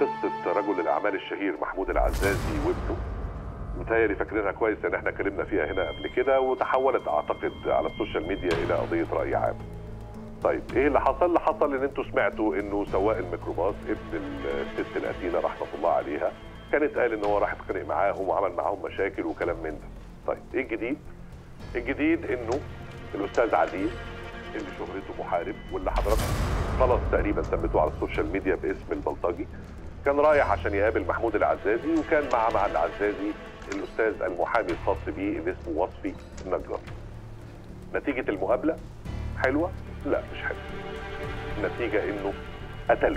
قصه رجل الاعمال الشهير محمود العزازي وابنه متهيألي فاكرينها كويس لان احنا اتكلمنا فيها هنا قبل كده وتحولت اعتقد على السوشيال ميديا الى قضيه راي عام. طيب ايه اللي حصل؟ اللي حصل ان انتوا سمعتوا انه سواق الميكروباص ابن الست القتيله رحمه الله عليها كانت قال ان هو راح اتخانق معاهم وعمل معاهم مشاكل وكلام من ده. طيب ايه الجديد؟ الجديد انه الاستاذ عديل اللي شهرته محارب واللي حضراتكم خلاص تقريبا سميتوه على السوشيال ميديا باسم البلطجي كان رايح عشان يقابل محمود العزازي وكان مع مع العزازي الاستاذ المحامي الخاص بيه اللي اسمه وصفي النجار. نتيجه المقابله حلوه؟ لا مش حلوه. النتيجه انه قتله.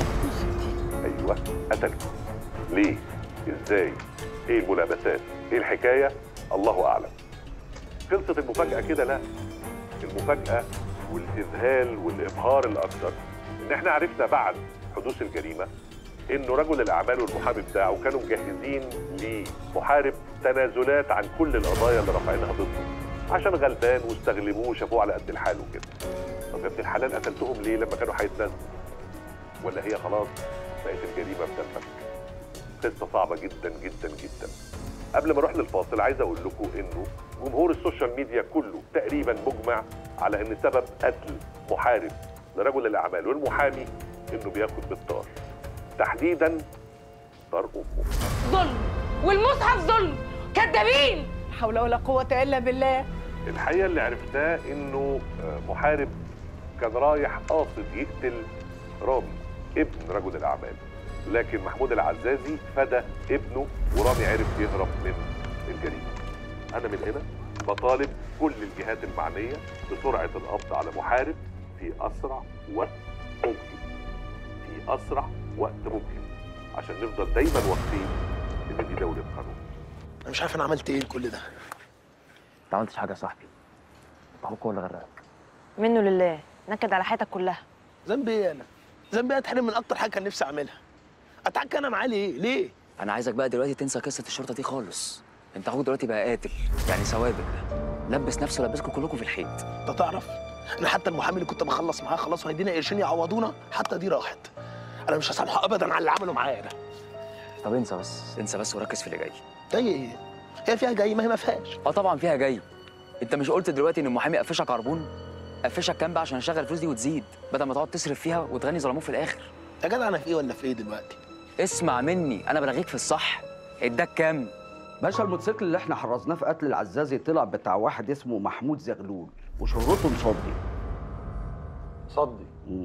ايوه قتله. ليه؟ ازاي؟ ايه الملابسات؟ ايه الحكايه؟ الله اعلم. خلصت المفاجاه كده لا. المفاجاه والاذهال والابهار الاكثر ان احنا عرفنا بعد حدوث الجريمه انه رجل الاعمال والمحامي بتاعه كانوا مجهزين لمحارب تنازلات عن كل القضايا اللي رافعينها ضده عشان غلبان واستغلبوه وشافوه على قد الحال وكده طب يا ابن الحلال قتلتهم ليه لما كانوا هيتنازلوا ولا هي خلاص بقت الجريمه بتنفك قصه صعبه جدا جدا جدا قبل ما اروح للفاصل عايز اقول لكم انه جمهور السوشيال ميديا كله تقريبا مجمع على ان سبب قتل محارب لرجل الاعمال والمحامي انه بياخد بالطار تحديدا طار امه ظلم والمصحف ظلم كدابين لا حول ولا قوة إلا بالله الحقيقه اللي عرفتها انه آه، محارب كان رايح قاصد يقتل رامي ابن رجل الاعمال لكن محمود العزازي فدى ابنه ورامي عرف يهرب من الجريمه انا من هنا بطالب كل الجهات المعنيه بسرعه القبض على محارب في اسرع وقت ممكن في اسرع وقت ممكن عشان نفضل دايما واقفين ان دي دوله قانون انا مش عارف انا عملت ايه لكل ده ما عملتش حاجه يا صاحبي اخوك هو اللي غرقك منه لله نكد على حياتك كلها ذنبي ايه انا ذنبي إيه اتحرم من اكتر حاجه كان نفسي اعملها اتعك انا معاه ليه ليه انا عايزك بقى دلوقتي تنسى قصه الشرطه دي خالص انت اخوك دلوقتي بقى قاتل يعني سوابق لبس نفسه لبسكم كلكم في الحيط انت تعرف انا حتى المحامي اللي كنت بخلص معاه خلاص وهيدينا قرشين يعوضونا حتى دي راحت انا مش هسامحه ابدا على اللي عمله معايا ده طب انسى بس انسى بس وركز في اللي جاي جاي ايه هي فيها جاي ما هي ما فيهاش اه طبعا فيها جاي انت مش قلت دلوقتي ان المحامي قفشك عربون قفشك كام بقى عشان اشغل الفلوس دي وتزيد بدل ما تقعد تصرف فيها وتغني ظلموه في الاخر يا جدع انا في ايه ولا في ايه دلوقتي اسمع مني انا بلغيك في الصح اداك كام باشا الموتوسيكل اللي احنا حرزناه في قتل العزازي طلع بتاع واحد اسمه محمود زغلول وشهرته مصدي صدي مم.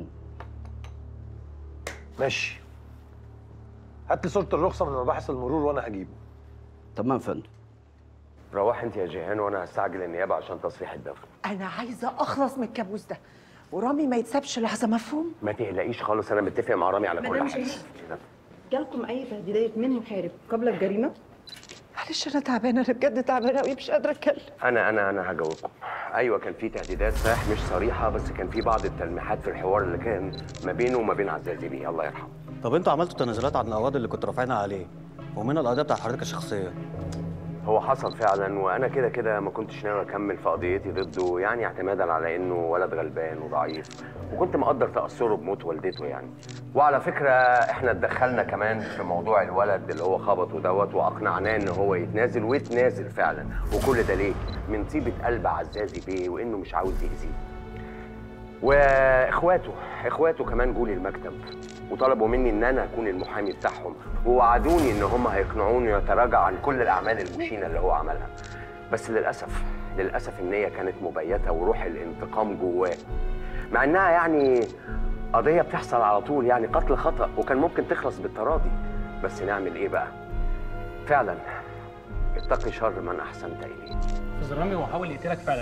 ماشي هات لي صورة الرخصة من مباحث المرور وانا هجيبه تمام يا فندم روح انت يا جيهان وانا هستعجل النيابه عشان تصريح الدفن أنا عايزة أخلص من الكابوس ده ورامي ما يتسابش لحظة مفهوم ما تقلقيش خالص انا متفق مع رامي على كل مدام حاجه شريف. جالكم اي تهديدات من محارب قبل الجريمه معلش أنا تعبانة أنا بجد تعبانة أوي مش قادرة أتكلم انا انا انا هجاوبكم ايوه كان في تهديدات صحيح مش صريحه بس كان في بعض التلميحات في الحوار اللي كان ما بينه وما بين عزازي بيه الله يرحمه طب انتوا عملتوا تنازلات عن القواضي اللي كنت رافعينها عليه ومنها القضيه بتاعت حضرتك الشخصيه هو حصل فعلا وانا كده كده ما كنتش ناوي اكمل في قضيتي ضده يعني اعتمادا على انه ولد غلبان وضعيف وكنت مقدر تاثره بموت والدته يعني وعلى فكره احنا اتدخلنا كمان في موضوع الولد اللي هو خبطه دوت واقنعناه ان هو يتنازل ويتنازل فعلا وكل ده ليه من طيبه قلب عزازي بيه وانه مش عاوز يأذيه واخواته اخواته كمان جولي المكتب وطلبوا مني ان انا اكون المحامي بتاعهم ووعدوني ان هم هيقنعوني يتراجع عن كل الاعمال المشينه اللي هو عملها بس للاسف للاسف النيه كانت مبيته وروح الانتقام جواه مع انها يعني قضيه بتحصل على طول يعني قتل خطا وكان ممكن تخلص بالتراضي بس نعمل ايه بقى فعلا اتقي شر من احسنت اليه استاذ رامي هو حاول يقتلك فعلا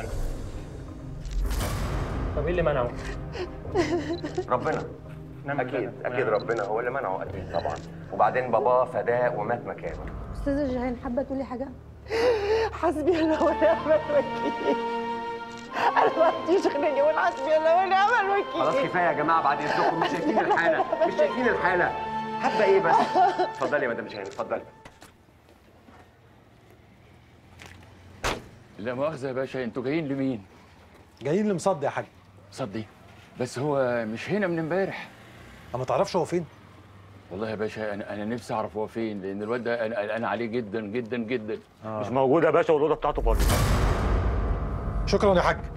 طب ايه اللي منعه؟ ربنا نعم اكيد بالله. اكيد ربنا هو اللي منعه اكيد طبعا وبعدين باباه فداه ومات مكانه استاذه جيهان حابه تقولي حاجه حسبي الله ونعم الوكيل أنا ما عنديش غيرني ولا حسبي الله ونعم الوكيل خلاص كفايه يا جماعه بعد اذنكم مش شايفين الحاله مش شايفين الحاله حابه ايه بس اتفضلي يا مدام جيهان اتفضلي لا مؤاخذة يا باشا انتوا جايين لمين؟ جايين لمصدي يا حاج صدي بس هو مش هنا من امبارح ما تعرفش هو فين والله يا باشا انا انا نفسي اعرف هو فين لان الواد ده انا قلقان عليه جدا جدا جدا مش موجود يا باشا والاوضه بتاعته فاضيه شكرا يا حاج